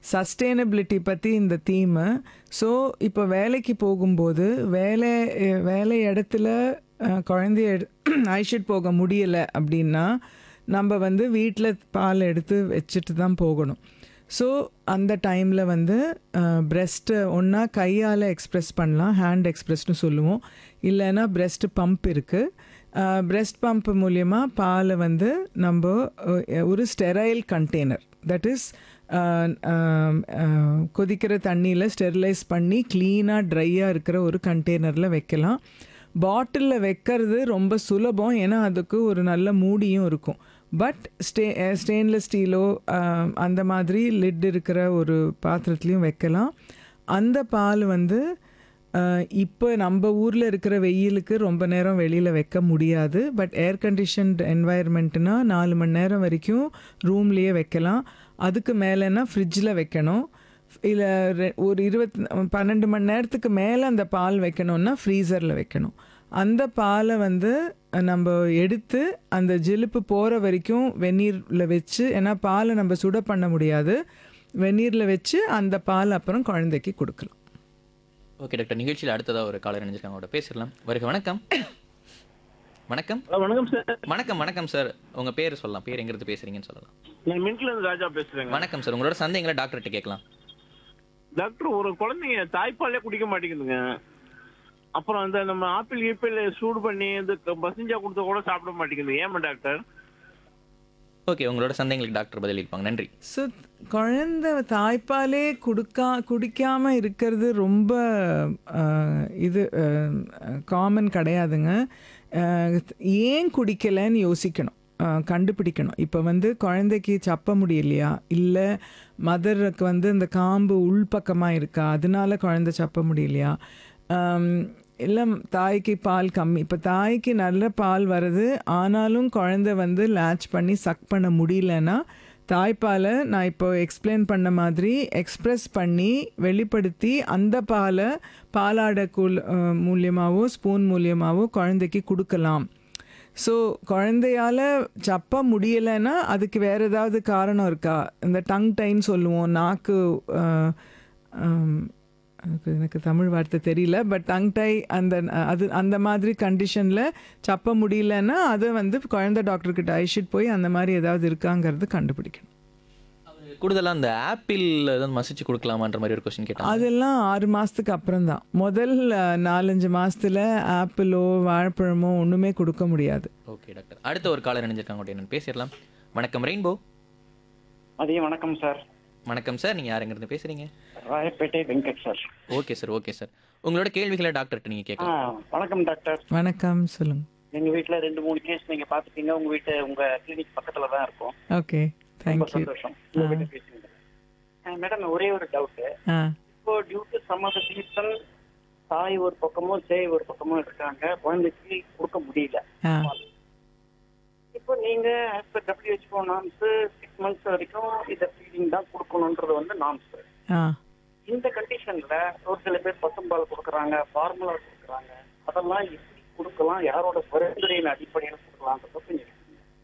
Sustainability பற்றி இந்த theme so இப்போ வேலைக்கு போகும்போது வேலை அஹ், வேலை இடத்துல அஹ், குழந்தைய எடு அழைச்சிட்டு போக முடியலை அப்படின்னா நம்ம வந்து வீட்டில் பால் எடுத்து வச்சுட்டு தான் போகணும் ஸோ அந்த டைமில் வந்து பிரெஸ்ட்டை ஒன்றா கையால் எக்ஸ்ப்ரெஸ் பண்ணலாம் ஹேண்ட் எக்ஸ்ப்ரெஸ்னு சொல்லுவோம் இல்லைன்னா பிரெஸ்ட் பம்ப் இருக்குது பிரெஸ்ட் பம்ப் மூலியமாக பாலை வந்து நம்ம அஹ், ஒரு ஸ்டெரைல் கண்டெய்னர் தட் இஸ் கொதிக்கிற தண்ணியில் ஸ்டெரிலைஸ் பண்ணி க்ளீனாக ட்ரையாக இருக்கிற ஒரு கண்டெய்னரில் வைக்கலாம் பாட்டிலில் வைக்கிறது ரொம்ப சுலபம் ஏன்னா அதுக்கு ஒரு நல்ல மூடியும் இருக்கும் பட் ஸ்டே ஸ்டெயின்லெஸ் ஸ்டீலோ அந்த மாதிரி லிட் இருக்கிற ஒரு பாத்திரத்துலையும் வைக்கலாம் அந்த பால் வந்து அஹ், இப்போ நம்ம ஊரில் இருக்கிற வெயிலுக்கு ரொம்ப நேரம் வெளியில் வைக்க முடியாது பட் ஏர் கண்டிஷன்ட் என்வாயர்மெண்ட்னா நாலு மணி நேரம் வரைக்கும் ரூம்லேயே வைக்கலாம் அதுக்கு மேலேனா ஃப்ரிட்ஜில் வைக்கணும் இல்லை ஒரு இருபத்தி பன்னெண்டு மணி நேரத்துக்கு மேலே அந்த பால் வைக்கணும்னா ஃப்ரீசரில் வைக்கணும் அந்த பாலை வந்து நம்ம எடுத்து அந்த ஜிலுப்பு போகிற வரைக்கும் வெந்நீரில் வச்சு ஏன்னா பாலை நம்ம சுட பண்ண முடியாது வெந்நீரில் வச்சு அந்த பால் அப்புறம் குழந்தைக்கு கொடுக்கலாம் ஓகே டாக்டர் நிகழ்ச்சியில் அடுத்ததாக ஒரு காலர் நினைச்சிருக்காங்க அவங்களோட பேசிடலாம் வருக வணக்கம் வணக்கம் ஹலோ வணக்கம் சார் வணக்கம் வணக்கம் சார் உங்க பேர் சொல்லலாம் பேர் எங்கிருந்து பேசுறீங்கன்னு சொல்லலாம் நான் மின்ட்ல இருந்து ராஜா பேசுறேங்க வணக்கம் சார் உங்களோட சந்தேகங்களை டாக்டர்கிட்ட கேட்கலாம் டாக்டர் ஒரு குழந்தைங்க தாய்ப்பாலே குடிக்க மாட்டேங்குதுங்க அப்புறம் அந்த நம்ம ஆப்பிள் ஈப்பிள் சூடு பண்ணி இந்த பசஞ்சா கொடுத்தா கூட சாப்பிட மாட்டேங்குது ஏமா டாக்டர் ஓகே உங்களோட சந்தேகங்களுக்கு டாக்டர் பதிலளிப்பாங்க நன்றி ஸோ குழந்தை தாய்ப்பாலே கொடுக்கா குடிக்காம இருக்கிறது ரொம்ப அஹ், இது காமன் கிடையாதுங்க அஹ், ஏன் குடிக்கலைன்னு யோசிக்கணும் அஹ், கண்டுபிடிக்கணும் இப்போ வந்து குழந்தைக்கு சப்ப முடியலையா இல்லை மதருக்கு வந்து இந்த காம்பு உள்பக்கமாக இருக்கா அதனால குழந்தை சப்ப முடியலையா இல்லை தாய்க்கு பால் கம்மி இப்போ தாய்க்கு நல்ல பால் வருது ஆனாலும் குழந்தை வந்து லேட்ச் பண்ணி சக் பண்ண முடியலன்னா தாய்ப்பாலை நான் இப்போ எக்ஸ்பிளைன் பண்ண மாதிரி எக்ஸ்ப்ரெஸ் பண்ணி வெளிப்படுத்தி அந்த பாலை பாலாடை கூல் மூலியமாகவோ ஸ்பூன் மூலியமாகவோ குழந்தைக்கு கொடுக்கலாம் ஸோ குழந்தையால சப்ப முடியலைன்னா அதுக்கு வேற ஏதாவது காரணம் இருக்கா இந்த டங் டைன்னு சொல்லுவோம் நாக்கு அஹ், ஹம், எனக்கு எனக்கு தமிழ் வார்த்தை தெரியல பட் டங் டை அந்த அது அந்த மாதிரி கண்டிஷனில் சப்ப முடியலன்னா அதை வந்து குழந்தை டாக்டர்கிட்ட அழைச்சிட்டு போய் அந்த மாதிரி ஏதாவது இருக்காங்கிறது கண்டுபிடிக்கணும் கூடுதலாக அந்த ஆப்பிள் தான் மசிச்சு கொடுக்கலாமான்ற மாதிரி ஒரு கொஸ்டின் கேட்டாங்க அதெல்லாம் ஆறு மாதத்துக்கு அப்புறம் தான் முதல் அஹ், நாலஞ்சு மாசத்துல ஆப்பிளோ வாழைப்பழமோ ஒன்றுமே கொடுக்க முடியாது ஓகே டாக்டர் அடுத்த ஒரு காலர் நினைச்சிருக்காங்க உடனே என்னன்னு பேசிடலாம் வணக்கம் ரெயின்போ மதியம் வணக்கம் சார் வணக்கம் சார் நீங்கள் யாருங்கிறது பேசுறீங்க Royapettah Venkat sir okay sir okay sir உங்களோட கேள்விகளை டாக்டர்கிட்ட நீங்கள் ஆ கேட்கலாம் வணக்கம் டாக்டர் வணக்கம் சொல்லுங்க எங்க வீட்ல ரெண்டு மூணு கேஸ் நீங்க பாத்துட்டீங்க உங்க வீட்டு உங்க கிளினிக் பக்கத்துல தான் இருக்கும் ஓகே ரொம்ப தேங்க்யூ சந்தோஷம் உங்ககிட்ட பேசுங்க மேடம் ஒரே ஒரு டவுட் ஆ இப்போ due to some of reason தாய் ஒரு பக்கமும் சேய் ஒரு பக்கமும் இருக்காங்க குழந்தைக்கு கொடுக்க முடியல ஆ இப்போ நீங்க as per WHO norms six months வரைக்கும் இதை ஃபீடிங் தான் கொடுக்கணுன்றது வந்து நாம்ஸ் ஆ இந்த கண்டிஷன்ல ஒரு சில பேர் பசும்பால் கொடுக்குறாங்க ஃபார்முலா கொடுக்குறாங்க அதெல்லாம் எப்படி கொடுக்கலாம் யாரோட பரிந்துரையின் அடிப்படையில் கொடுக்கலான்றத கொஞ்சம் சொல்லுங்க.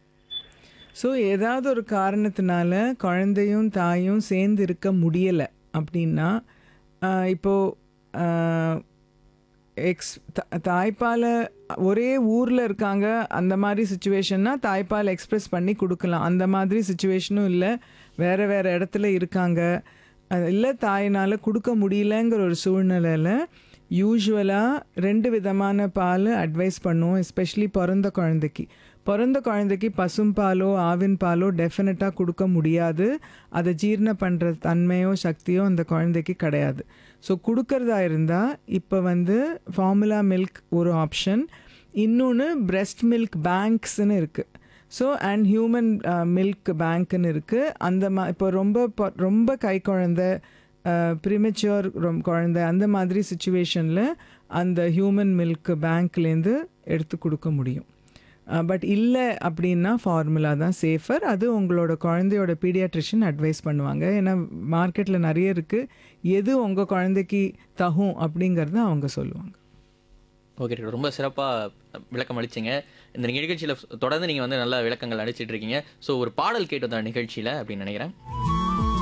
ஸோ ஏதாவது ஒரு காரணத்தினால குழந்தையும் தாயும் சேர்ந்து இருக்க முடியலை அப்படின்னா ஆஹ் இப்போ ஆஹ், எக்ஸ் த- தாய்ப்பாலை ஒரே ஊரில் இருக்காங்க அந்த மாதிரி சுச்சுவேஷன்னா தாய்ப்பால் எக்ஸ்பிரஸ் பண்ணி கொடுக்கலாம் அந்த மாதிரி சுச்சுவேஷனும் இல்லை வேறு வேறு இடத்துல இருக்காங்க இல்லை தாயினால் கொடுக்க முடியலங்கிற ஒரு சூழ்நிலையில் யூஸ்வலாக ரெண்டு விதமான பால் அட்வைஸ் பண்ணுவோம் எஸ்பெஷலி பிறந்த குழந்தைக்கு பிறந்த குழந்தைக்கு பசும்பாலோ ஆவின் பாலோ டெஃபினட்டாக கொடுக்க முடியாது அதை ஜீரணம் பண்ணுற தன்மையோ சக்தியோ அந்த குழந்தைக்கு கிடையாது ஸோ கொடுக்கறதா இருந்தால் இப்போ வந்து ஃபார்முலா மில்க் ஒரு ஆப்ஷன் இன்னொன்று breast மில்க் பேங்க்ஸ்னு இருக்குது ஸோ அண்ட் ஹியூமன் மில்க் பேங்க்னு இருக்குது அந்த மா இப்போ ரொம்ப பொ- ரொம்ப கை குழந்தை ப்ரிமெச்சுவர் குழந்தை அந்த மாதிரி சுச்சுவேஷனில் அந்த ஹியூமன் மில்க் பேங்க்லேருந்து எடுத்து கொடுக்க முடியும் பட் இல்லை அப்படின்னா ஃபார்முலா தான் சேஃபர் அது உங்களோட குழந்தையோட பீடியாட்ரிஷியன் அட்வைஸ் பண்ணுவாங்க ஏன்னா மார்க்கெட்டில் நிறைய இருக்குது எது உங்கள் குழந்தைக்கு தகும் அப்படிங்கிறத அவங்க சொல்லுவாங்க ஓகே டாக்டர் ரொம்ப சிறப்பாக விளக்கம் அளிச்சிங்க இந்த நிகழ்ச்சியில் தொடர்ந்து நீங்கள் வந்து நல்ல விளக்கங்கள் அளிச்சிட்டு இருக்கீங்க ஸோ ஒரு பாடல் கேட்டு வந்த நிகழ்ச்சியில் அப்படின்னு நினைக்கிறேன்